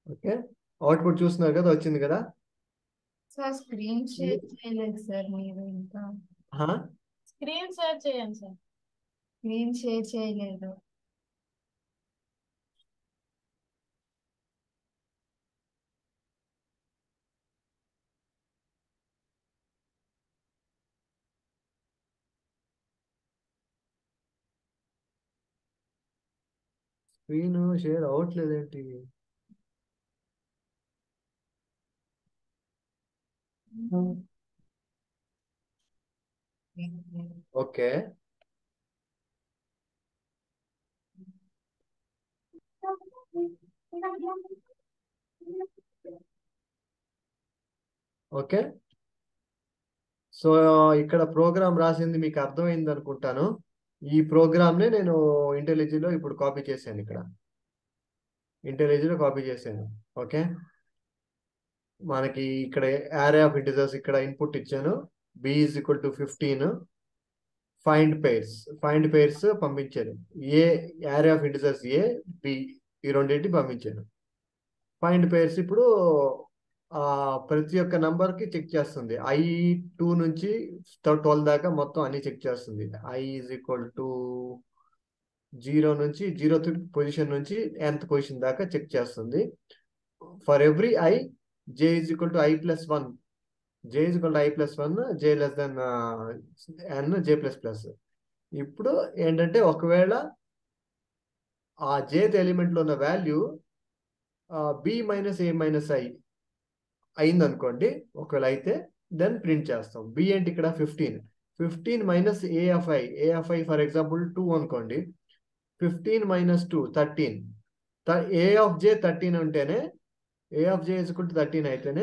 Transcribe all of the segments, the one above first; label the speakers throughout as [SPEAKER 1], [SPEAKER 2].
[SPEAKER 1] Okay output చూస్తున్నారు కదా వచ్చింది కదా
[SPEAKER 2] సార్ స్క్రీన్ షేర్ చేయలేదు సార్ మీరు ఇంకా
[SPEAKER 1] ఆహా.
[SPEAKER 3] స్క్రీన్ షేర్ చేయండి సార్
[SPEAKER 2] స్క్రీన్ షేర్ చేయలేదు
[SPEAKER 1] స్క్రీన్ షేర్ అవ్వట్లేదేంటి ఓకే ఓకే సో ఇక్కడ ప్రోగ్రామ్ రాసింది మీకు అర్థమైంది అనుకుంటాను ఈ ప్రోగ్రామ్ నే నేను IntelliJ లో ఇప్పుడు కాపీ చేశాను ఇక్కడ IntelliJ లో కాపీ చేశాను ఓకే మనకి ఇక్కడ యారే ఆఫ్ ఇంటిజర్స్ ఇక్కడ ఇన్పుట్ ఇచ్చాను B is equal to fifteen find pairs find pairs పంపించాను A array of integers A B ఈ రెండింటి పంపించాను ఫైండ్ పేర్స్ ఇప్పుడు ఆ ప్రతి ఒక్క నంబర్ కి చెక్ చేస్తుంది ఐ టూ నుంచి ట్వెల్వ్ దాకా మొత్తం అన్ని చెక్ చేస్తుంది I is equal to zero నుంచి జీరో పొజిషన్ నుంచి nth పొజిషన్ దాకా చెక్ చేస్తుంది for every I J is equal to I plus one J is equal to I plus one J less than N J plus plus ఇప్పుడు ఏంటంటే ఒకవేళ ఆ jth element లో ఉన్న value B minus A minus I అయింది అనుకోండి ఒకవేళ అయితే దెన్ ప్రింట్ చేస్తాం బి అంటే ఇక్కడ fifteen fifteen minus A of I A of I for example two అనుకోండి fifteen minus two thirteen A of J thirteen ఉంటేనే A of J is equal thirteen అయితేనే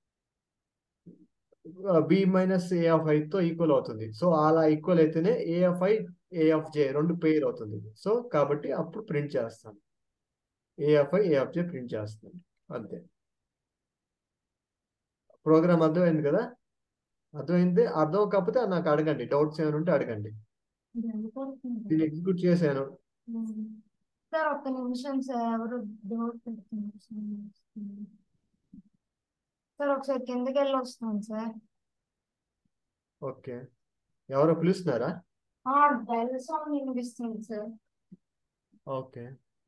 [SPEAKER 1] B minus A of I తో ఈక్వల్ అవుతుంది సో అలా equal అయితేనే A of I A of J రెండు pair అవుతుంది so కాబట్టి అప్పుడు ప్రింట్ చేస్తాను A of I A of J print చేస్తాను అంతే ప్రోగ్రామ్ అర్థమైంది కదా అర్థమైంది అర్థం కాకపోతే నాకు అడగండి డౌట్స్ ఏమైనా ఉంటే అడగండి దీన్ని ఎగ్జిక్యూట్ చేశాను
[SPEAKER 2] సార్ ఒక్క నిమిషం సార్ ఎవరు డోర్ పెడుతున్నారు సార్ ఒకసారి కిందకి వెళ్ళి వస్తాను సార్
[SPEAKER 1] ఓకే ఎవరో పిలుస్తున్నారా
[SPEAKER 2] బెల్ సౌండ్ వినిపిస్తుంది సార్
[SPEAKER 1] ఓకే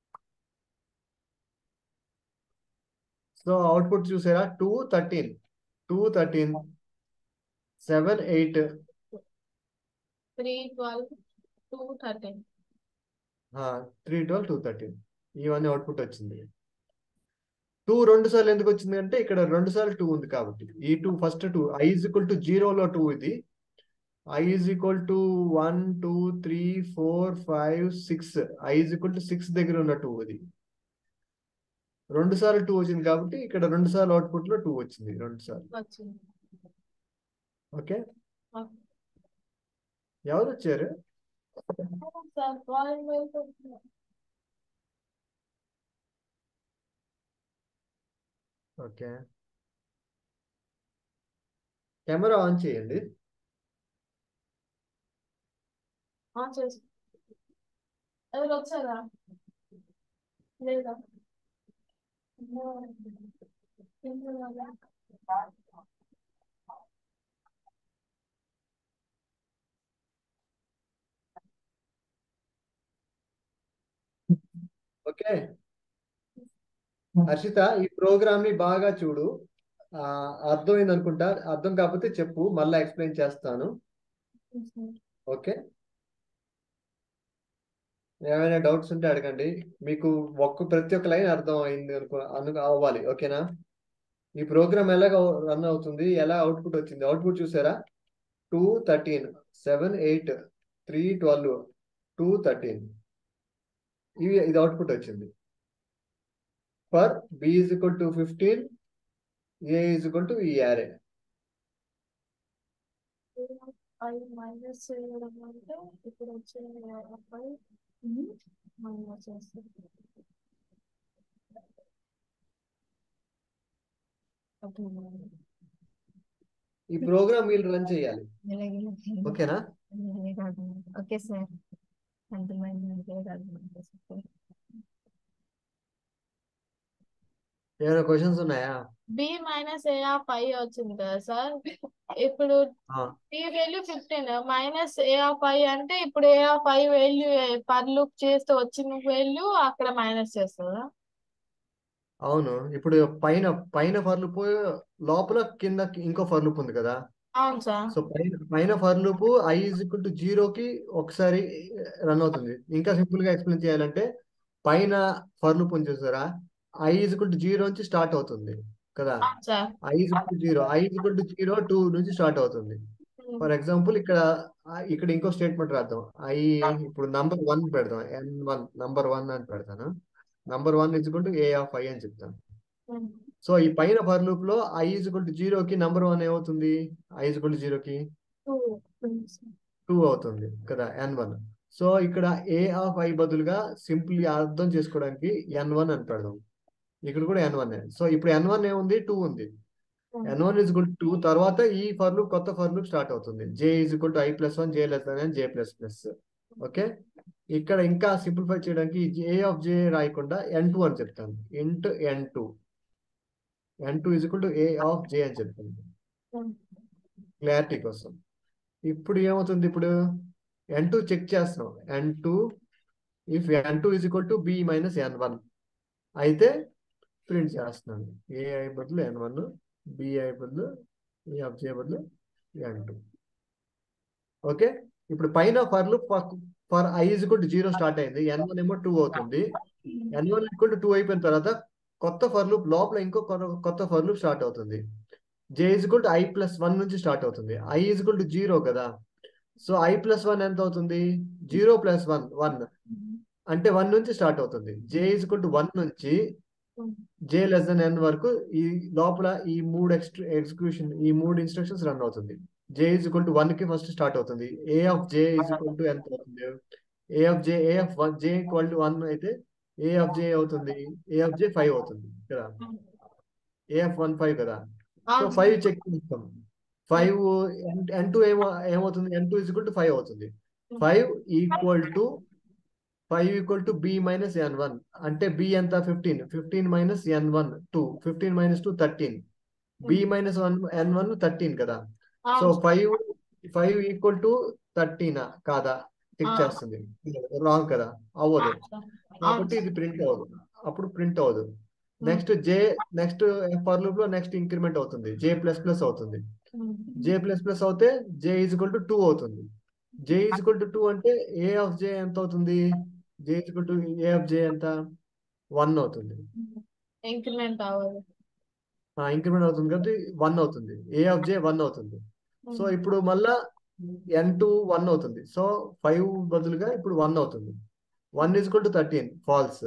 [SPEAKER 1] సో అవుట్పుట్ చూసారా two thirteen two thirteen seven eight
[SPEAKER 3] three twelve two thirteen
[SPEAKER 1] three twelve two thirteen ఇవన్నీ అవుట్పుట్ వచ్చింది టూ రెండు సార్లు ఎందుకు వచ్చింది అంటే ఇక్కడ రెండు సార్లు టూ ఉంది కాబట్టి ఈ two first two I is equal to జీరోలో టూ ఇది I is equal to one two three four five six I is equal to six దగ్గర ఉన్న టూ ఇది రెండు సార్లు టూ వచ్చింది కాబట్టి ఇక్కడ రెండు సార్లు అవుట్పుట్ లో టూ వచ్చింది రెండు సార్లు
[SPEAKER 3] వచ్చింది
[SPEAKER 1] ఓకే
[SPEAKER 3] ఓకే.
[SPEAKER 1] ఎవరు వచ్చారు
[SPEAKER 3] సార్ కాలింగ్ వెళ్తుంది
[SPEAKER 1] ఓకే కెమెరా ఆన్ చేయండి
[SPEAKER 3] ఆన్ చేసి ఎవరు వచ్చారా లేదా
[SPEAKER 1] ఓకే హర్షిత ఈ ప్రోగ్రామ్ ని బాగా చూడు ఆ, అర్థమైంది అనుకుంటా అర్థం కాకపోతే చెప్పు మళ్ళీ ఎక్స్ప్లెయిన్ చేస్తాను ఓకే ఏమైనా డౌట్స్ ఉంటే అడగండి మీకు ఒక్క ప్రతి ఒక్క లైన్ అర్థం అయింది అనుకో అను అవ్వాలి ఓకేనా ఈ ప్రోగ్రామ్ ఎలాగ రన్ అవుతుంది ఎలా అవుట్పుట్ వచ్చింది అవుట్పుట్ చూసారా two thirteen seven eight three twelve two thirteen ఇవి ఇది అవుట్పుట్ వచ్చింది for B is equal to fifteen A is equal to ఈ యారే
[SPEAKER 3] ఐదు మైనస్ చేయడం అంటే ఇప్పుడు వచ్చే అబ్బాయి మైనస్ చేస్తుంది ఓకే
[SPEAKER 1] ఈ ప్రోగ్రామ్ వీళ్ళు రన్ చేయాలి ఓకేనా
[SPEAKER 2] ఓకే సార్ అర్థమైంది అర్థమైంది సార్
[SPEAKER 1] ఏమైనా క్వశ్చన్స్ ఉన్నాయా
[SPEAKER 3] B minus A of I వచ్చింది కదా సార్ ఇప్పుడు
[SPEAKER 1] ఆ,
[SPEAKER 3] B value fifteen minus A of I అంటే ఇప్పుడు A of I value per loop చేస్తే వచ్చిన వాల్యూ అక్కడ మైనస్ చేస్తుందా
[SPEAKER 1] అవును ఇప్పుడు పైన పైన ఫర్ లూప్ లోపల కింద ఇంకో ఫర్ లూప్ ఉంది కదా
[SPEAKER 3] అవును సార్
[SPEAKER 1] సో పైన పైన for loop I is equal to జీరోకి ఒకసారి రన్ అవుతుంది ఇంకా సింపుల్ గా ఎక్స్ప్లెయిన్ చేయాలంటే పైన ఫర్ లూప్ ఉంది చూసారా I is equal to zero నుంచి స్టార్ట్ అవుతుంది కదా
[SPEAKER 3] అవును sir
[SPEAKER 1] I is equal to zero I is equal to zero two నుంచి స్టార్ట్ అవుతుంది ఫర్ ఎగ్జాంపుల్ ఇక్కడ ఆ, ఇక్కడ ఇంకో స్టేట్మెంట్ రాద్దాం ఐ ఇప్పుడు నంబర్ వన్ పెడదాం ఎన్ వన్ నంబర్ వన్ అని పెడతాను number one is equal to A of I అని చెప్తాను సో ఈ పైన ఫర్ లూప్ లో ఐ ఈజ్ ఈక్వల్ టు జీరోకి నంబర్ వన్ ఏమవుతుంది ఐ ఈజ్ ఈక్వల్ టు జీరోకి టూ అవుతుంది కదా ఎన్ వన్ సో ఇక్కడ ఏ ఆఫ్ ఐ బదులుగా సింపుల్లీ అర్థం చేసుకోవడానికి ఎన్ వన్ అని పెడదాం ఇక్కడ కూడా ఎన్ వన్ సో ఇప్పుడు ఎన్ వన్ ఏముంది టూ ఉంది N one is equal two తర్వాత ఈ ఫర్ లూప్ కొత్త ఫర్ లూప్ స్టార్ట్ అవుతుంది J is equal to I plus one J less than J plus plus okay ఇక్కడ ఇంకా సింప్లిఫై చేయడానికి ఏ ఆఫ్ జే రాయకుండా ఎన్ టూ అని చెప్తాను int N two N two is equal to A of J అని చెప్తాను clarity కోసం ఇప్పుడు ఏమవుతుంది ఇప్పుడు ఎన్ టూ చెక్ చేస్తున్నాం N two if N two is equal to B minus N one అయితే ప్రింట్ చేస్తున్నాను ఏఐ బదులు ఎన్ వన్ బిఐ బదులు ఏ ఆఫ్ జే బదులు ఎన్ టూ ఓకే ఇప్పుడు పైన ఫర్లు for I is equal to zero start అయింది ఎన్ వన్ ఏమో టూ అవుతుంది N one equal to two అయిపోయిన తర్వాత కొత్త ఫర్ లూప్ లోపల ఇంకో కొత్త- కొత్త ఫర్ లూప్ స్టార్ట్ అవుతుంది J is equal to I plus one నుంచి స్టార్ట్ అవుతుంది I is equal to zero కదా సో ఐ ప్లస్ వన్ ఎంత అవుతుంది జీరో ప్లస్ వన్ వన్ అంటే వన్ నుంచి స్టార్ట్ అవుతుంది J is equal to one నుంచి జే లెస్ దెన్ ఎన్ వరకు ఈ లోపల ఈ మూడు ఎక్స్ట్రా ఎగ్జిక్యూషన్ ఈ మూడు ఇన్స్ట్రక్షన్స్ రన్ అవుతుంది J is equal to one కి ఫస్ట్ స్టార్ట్ అవుతుంది A of J is equal to ఎంత అవుతుంది A of J A of one J equal to one అయితే ఏ ఆఫ్ జే అవుతుంది ఏ ఆఫ్ జే ఫైవ్ అవుతుంది కదా A of one five కదా so
[SPEAKER 3] అవును
[SPEAKER 1] ఫైవ్ చెక్ చేస్తాం ఫైవ్ ఎన్ టూ ఏమో ఏమవుతుంది N two equal to five అవుతుంది five equal to five equal to B minus N one అంటే బి ఎంత fifteen fifteen minus N one two fifteen minus two thirteen B minus one N one thirteen కదా so
[SPEAKER 3] అవును
[SPEAKER 1] five five equal to thirteen కాదా check
[SPEAKER 3] ఆ.
[SPEAKER 1] చేస్తుంది wrong కదా అవ్వదు
[SPEAKER 3] అవును సార్.
[SPEAKER 1] కాబట్టి ఇది ప్రింట్ అవ్వదు అప్పుడు ప్రింట్ అవ్వదు next J next for loop లో నెక్స్ట్ ఇంక్రిమెంట్ అవుతుంది జే ప్లస్ ప్లస్ అవుతుంది జే ప్లస్ ప్లస్ అవుతే J is equal to two అవుతుంది J is equal to two అంటే ఏ ఆఫ్ జే ఎంత అవుతుంది J is equal to A of J ఎంత one అవుతుంది
[SPEAKER 3] ఇంక్రిమెంట్ అవ్వదు
[SPEAKER 1] ఇంక్రిమెంట్ అవుతుంది కాబట్టి వన్ అవుతుంది ఏ ఆఫ్ జే వన్ అవుతుంది సో ఇప్పుడు మళ్ళా ఎన్ టూ వన్ అవుతుంది సో ఫైవ్ బదులుగా ఇప్పుడు వన్ అవుతుంది one is equal to thirteen false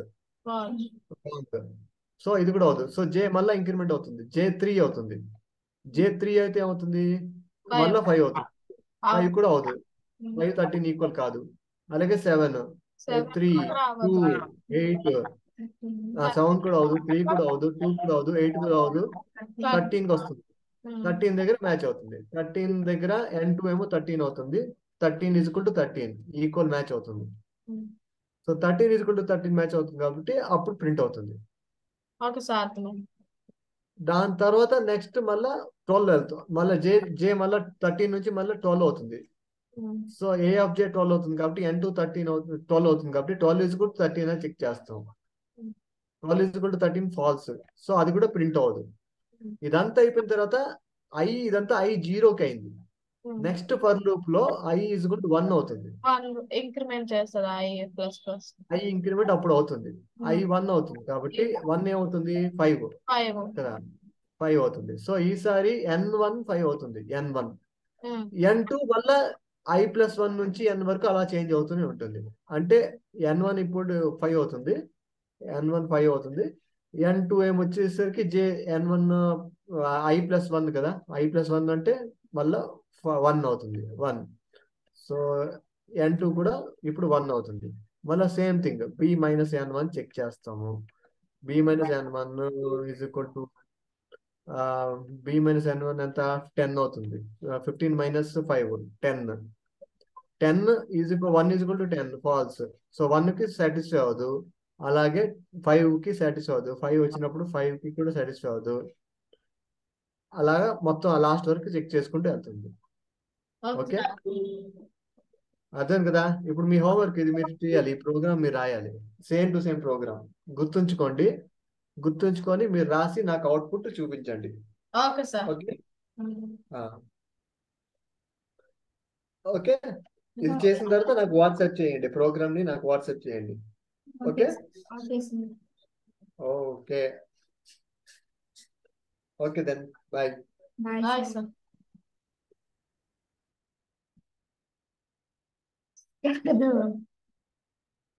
[SPEAKER 1] so ఇది కూడా అవుతుంది సో జే మళ్ళా ఇంక్రిమెంట్ అవుతుంది జే త్రీ అవుతుంది జే త్రీ అయితే ఏమవుతుంది మళ్ళా ఫైవ్ అవుతుంది ఫైవ్ కూడా అవుతుంది ఫైవ్ థర్టీన్ ఈక్వల్ కాదు అలాగే seven three two eight seven కూడా అవదు త్రీ కూడా అవదు టూ కూడా అవదు ఎయిట్ కూడా అవదు థర్టీన్ కి వస్తుంది థర్టీన్ దగ్గర మ్యాచ్ అవుతుంది థర్టీన్ దగ్గర ఎన్ టూ ఏమో థర్టీన్ అవుతుంది thirteen equal to thirteen equal match అవుతుంది so thirteen equal to thirteen match అవుతుంది కాబట్టి అప్పుడు ప్రింట్ అవుతుంది
[SPEAKER 3] ఓకే సార్ అర్థమైంది
[SPEAKER 1] దాని తర్వాత నెక్స్ట్ మళ్ళా ట్వెల్వ్ వెళ్తాం మళ్ళీ జే జే మళ్ళీ థర్టీన్ నుంచి మళ్ళీ ట్వెల్వ్ అవుతుంది so A of J twelve అవుతుంది కాబట్టి ఎన్ టూ థర్టీన్ అవుతుంది ట్వెల్వ్ అవుతుంది కాబట్టి ట్వెల్వ్ ఈజ్ కూడా థర్టీన్ అని చెక్ చేస్తాం ట్వెల్వ్ ఈజ్ కూడా థర్టీన్ ఫాల్స్ సో అది కూడా ప్రింట్ అవ్వదు ఇదంతా అయిపోయిన తర్వాత ఐ ఇదంతా ఐ జీరోకి అయింది నెక్స్ట్ ఫర్ లూప్ లో ఐ ఈజ్ కూడా వన్ అవుతుంది
[SPEAKER 3] వన్ ఇంక్రిమెంట్ చేస్తారు I plus plus
[SPEAKER 1] I increment అప్పుడు అవుతుంది ఐ వన్ అవుతుంది కాబట్టి వన్ ఏమవుతుంది ఫైవ్
[SPEAKER 3] ఫైవ్
[SPEAKER 1] కదా ఫైవ్ అవుతుంది సో ఈసారి ఎన్ వన్ ఫైవ్ అవుతుంది ఎన్ వన్ ఎన్ టూ వల్ల ఐ ప్లస్ వన్ నుంచి ఎన్ వరకు అలా చేంజ్ అవుతూనే ఉంటుంది అంటే ఎన్ వన్ ఇప్పుడు ఫైవ్ అవుతుంది ఎన్ వన్ ఫైవ్ అవుతుంది ఎన్ టూ ఏమొచ్చేసరికి J N one I plus one కదా ఐ ప్లస్ వన్ అంటే మళ్ళా వన్ అవుతుంది వన్ సో ఎన్ టూ కూడా ఇప్పుడు వన్ అవుతుంది మళ్ళీ same thing B minus N one check చేస్తాము B minus N one is equal to B minus N one ఎంత టెన్ అవుతుంది fifteen minus five ten ten is equal one is equal to ten false so one కి satisfy అవ్వదు అలాగే five కి satisfy అవ్వదు five వచ్చినప్పుడు five కి కూడా సాటిస్ఫై అవ్వదు అలాగా మొత్తం లాస్ట్ వరకు చెక్ చేసుకుంటూ వెళ్తుంది
[SPEAKER 3] ఓకే
[SPEAKER 1] ఓకే అర్థం కదా ఇప్పుడు మీ హోంవర్క్ ఇది మీరు చేయాలి ఈ ప్రోగ్రామ్ మీరు రాయాలి సేమ్ టు సేమ్ ప్రోగ్రామ్ గుర్తుంచుకోండి గుర్తుంచుకొని మీరు రాసి నాకు అవుట్పుట్ చూపించండి
[SPEAKER 3] ఓకే సార్
[SPEAKER 1] ఓకే ఆ. ఓకే ఇది చేసిన తర్వాత నాకు వాట్సాప్ చేయండి ప్రోగ్రామ్ ని నాకు వాట్సాప్ చేయండి okay
[SPEAKER 2] okay sir
[SPEAKER 1] okay okay then bye
[SPEAKER 2] bye
[SPEAKER 3] bye
[SPEAKER 2] sir
[SPEAKER 3] sir